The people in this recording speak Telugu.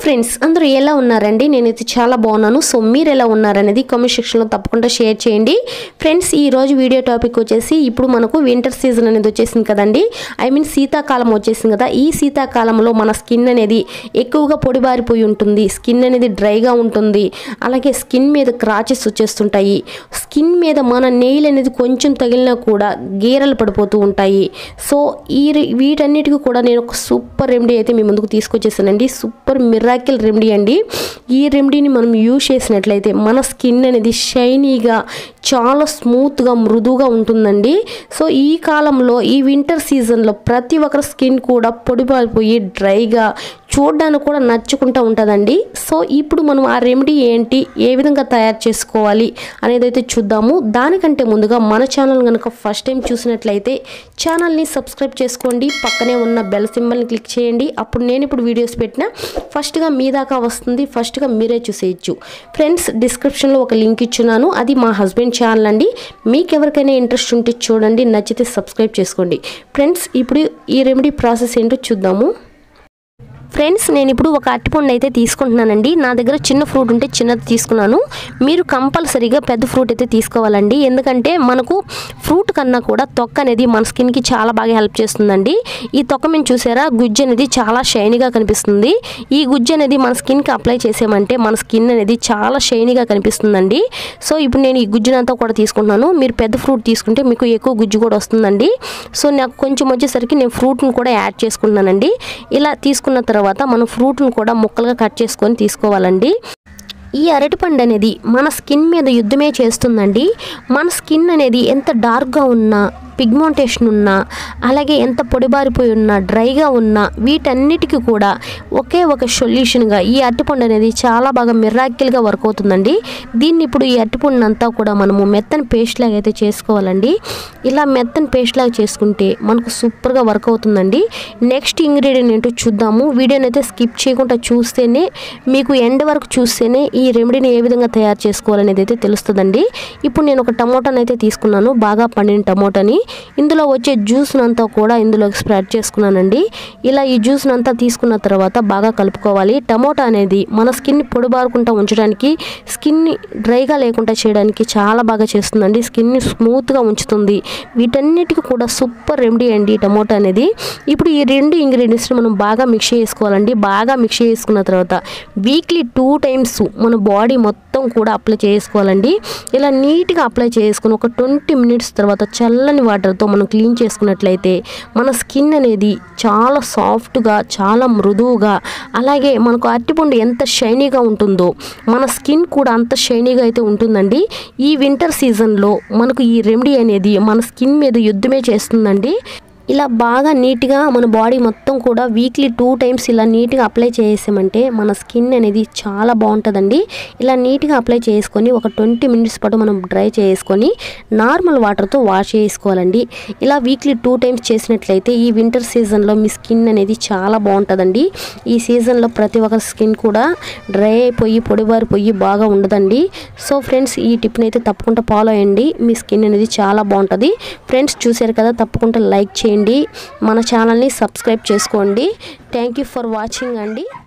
ఫ్రెండ్స్ అందరూ ఎలా ఉన్నారండి నేనైతే చాలా బాగున్నాను సో మీరు ఎలా ఉన్నారనేది కామెంట్ సెక్షన్లో తప్పకుండా షేర్ చేయండి ఫ్రెండ్స్ ఈ రోజు వీడియో టాపిక్ వచ్చేసి ఇప్పుడు మనకు వింటర్ సీజన్ అనేది వచ్చేసింది కదండి ఐ మీన్ శీతాకాలం వచ్చేసింది కదా ఈ శీతాకాలంలో మన స్కిన్ అనేది ఎక్కువగా పొడిబారిపోయి ఉంటుంది స్కిన్ అనేది డ్రైగా ఉంటుంది అలాగే స్కిన్ మీద క్రాచెస్ వచ్చేస్తుంటాయి స్కిన్ మీద మన నెయిల్ అనేది కొంచెం తగిలినా కూడా గీరలు పడిపోతూ ఉంటాయి సో ఈ రి- వీటన్నిటికీ కూడా నేను ఒక సూపర్ రెమెడీ అయితే మీ ముందుకు తీసుకొచ్చేసానండి సూపర్ మిరాకిల్ రెమెడీ అండి ఈ రెమెడీని మనం యూజ్ చేసినట్లయితే మన స్కిన్ అనేది షైనీగా చాలా స్మూత్గా మృదువుగా ఉంటుందండి సో ఈ కాలంలో ఈ వింటర్ సీజన్లో ప్రతి ఒక్కరి స్కిన్ కూడా పొడిపారిపోయి డ్రైగా చూడడానికి కూడా నచ్చుకుంటూ ఉంటుందండి సో ఇప్పుడు మనం ఆ రెమెడీ ఏంటి ఏ విధంగా తయారు చేసుకోవాలి అనేది అయితే చూద్దాము దానికంటే ముందుగా మన ఛానల్ కనుక ఫస్ట్ టైం చూసినట్లయితే ఛానల్ని సబ్స్క్రైబ్ చేసుకోండి పక్కనే ఉన్న బెల్ సింబల్ని క్లిక్ చేయండి అప్పుడు నేను ఇప్పుడు వీడియోస్ పెట్టినా ఫస్ట్గా మీ దాకా వస్తుంది ఫస్ట్గా మీరే చూసేయచ్చు ఫ్రెండ్స్ డిస్క్రిప్షన్లో ఒక లింక్ ఇచ్చున్నాను అది మా హస్బెండ్ ఛానల్ అండి మీకు ఎవరికైనా ఇంట్రెస్ట్ ఉంటే చూడండి నచ్చితే సబ్స్క్రైబ్ చేసుకోండి ఫ్రెండ్స్ ఇప్పుడు ఈ రెమెడీ ప్రాసెస్ ఏంటో చూద్దాము ఫ్రెండ్స్ నేను ఇప్పుడు ఒక అరటిపండు అయితే తీసుకుంటున్నానండి నా దగ్గర చిన్న ఫ్రూట్ ఉంటే చిన్నది తీసుకున్నాను మీరు కంపల్సరీగా పెద్ద ఫ్రూట్ అయితే తీసుకోవాలండి ఎందుకంటే మనకు ఫ్రూట్ కన్నా కూడా తొక్క అనేది మన స్కిన్కి చాలా బాగా హెల్ప్ చేస్తుందండి ఈ తొక్క మేము చూసారా గుజ్జు అనేది చాలా షైనీగా కనిపిస్తుంది ఈ గుజ్జు అనేది మన స్కిన్కి అప్లై చేసామంటే మన స్కిన్ అనేది చాలా షైనీగా కనిపిస్తుందండి సో ఇప్పుడు నేను ఈ గుజ్జునంతా కూడా తీసుకుంటున్నాను మీరు పెద్ద ఫ్రూట్ తీసుకుంటే మీకు ఎక్కువ గుజ్జు కూడా వస్తుందండి సో నాకు కొంచెం వచ్చేసరికి నేను ఫ్రూట్ని కూడా యాడ్ చేసుకుంటున్నానండి ఇలా తీసుకున్న తర్వాత మనం ఫ్రూట్ని కూడా ముక్కలుగా కట్ చేసుకొని తీసుకోవాలండి ఈ అరటిపండు అనేది మన స్కిన్ మీద యుద్ధమే చేస్తుందండి మన స్కిన్ అనేది ఎంత డార్క్గా ఉన్నా పిగ్మెంటేషన్ ఉన్నా అలాగే ఎంత పొడిబారిపోయి ఉన్నా డ్రైగా ఉన్నా వీటన్నిటికీ కూడా ఒకే ఒక సొల్యూషన్గా ఈ అరటిపండు అనేది చాలా బాగా మిరాకిల్గా వర్క్ అవుతుందండి దీన్ని ఇప్పుడు ఈ అరటిపండు అంతా కూడా మనము మెత్తని పేస్ట్ లాగా అయితే చేసుకోవాలండి ఇలా మెత్తని పేస్ట్ లాగా చేసుకుంటే మనకు సూపర్గా వర్క్ అవుతుందండి నెక్స్ట్ ఇంగ్రీడియంట్ ఏంటో చూద్దాము వీడియోని అయితే స్కిప్ చేయకుండా చూస్తేనే మీకు ఎండ్ వరకు చూస్తేనే ఈ రెమెడీని ఏ విధంగా తయారు చేసుకోవాలనేది అయితే తెలుస్తుందండి ఇప్పుడు నేను ఒక టమోటాని అయితే తీసుకున్నాను బాగా పండిన టమోటాని ఇందులో వచ్చే జ్యూస్ని అంతా కూడా ఇందులోకి స్ప్రెడ్ చేసుకున్నానండి ఇలా ఈ జ్యూస్ని అంతా తీసుకున్న తర్వాత బాగా కలుపుకోవాలి టమోటా అనేది మన స్కిన్ పొడిబారకుండా ఉంచడానికి స్కిన్ని డ్రైగా లేకుండా చేయడానికి చాలా బాగా చేస్తుందండి స్కిన్ని స్మూత్గా ఉంచుతుంది వీటన్నిటికీ కూడా సూపర్ రెమెడీ అండి ఈ టమోటా అనేది ఇప్పుడు ఈ రెండు ఇంగ్రీడియంట్స్ని మనం బాగా మిక్స్ చేసుకోవాలండి బాగా మిక్స్ చేసుకున్న తర్వాత వీక్లీ టూ టైమ్స్ మన బాడీ మొత్తం కూడా అప్లై చేసుకోవాలండి ఇలా నీట్గా అప్లై చేసుకుని ఒక ట్వంటీ మినిట్స్ తర్వాత చల్లని వాటర్తో మనం క్లీన్ చేసుకున్నట్లయితే మన స్కిన్ అనేది చాలా సాఫ్ట్గా చాలా మృదువుగా అలాగే మనకు అరటిపండు ఎంత షైనీగా ఉంటుందో మన స్కిన్ కూడా అంత షైనీగా అయితే ఉంటుందండి ఈ వింటర్ సీజన్లో మనకు ఈ రెమెడీ అనేది మన స్కిన్ మీద యుద్ధమే చేస్తుందండి ఇలా బాగా నీట్గా మన బాడీ మొత్తం కూడా వీక్లీ టూ టైమ్స్ ఇలా నీట్గా అప్లై చేసామంటే మన స్కిన్ అనేది చాలా బాగుంటుందండి ఇలా నీట్గా అప్లై చేసుకొని ఒక ట్వంటీ మినిట్స్ పాటు మనం డ్రై చేసుకొని నార్మల్ వాటర్తో వాష్ చేసుకోవాలండి ఇలా వీక్లీ టూ టైమ్స్ చేసినట్లయితే ఈ వింటర్ సీజన్లో మీ స్కిన్ అనేది చాలా బాగుంటుందండి ఈ సీజన్లో ప్రతి ఒక్కరి స్కిన్ కూడా డ్రై అయిపోయి పొడిబారిపోయి బాగా ఉండదండి సో ఫ్రెండ్స్ ఈ టిప్ని అయితే తప్పకుండా ఫాలో అయ్యండి మీ స్కిన్ అనేది చాలా బాగుంటుంది ఫ్రెండ్స్ చూశారు కదా తప్పకుండా లైక్ చేయండి మన ఛానల్ని సబ్స్క్రైబ్ చేసుకోండి థ్యాంక్ యూ ఫర్ వాచింగ్ అండి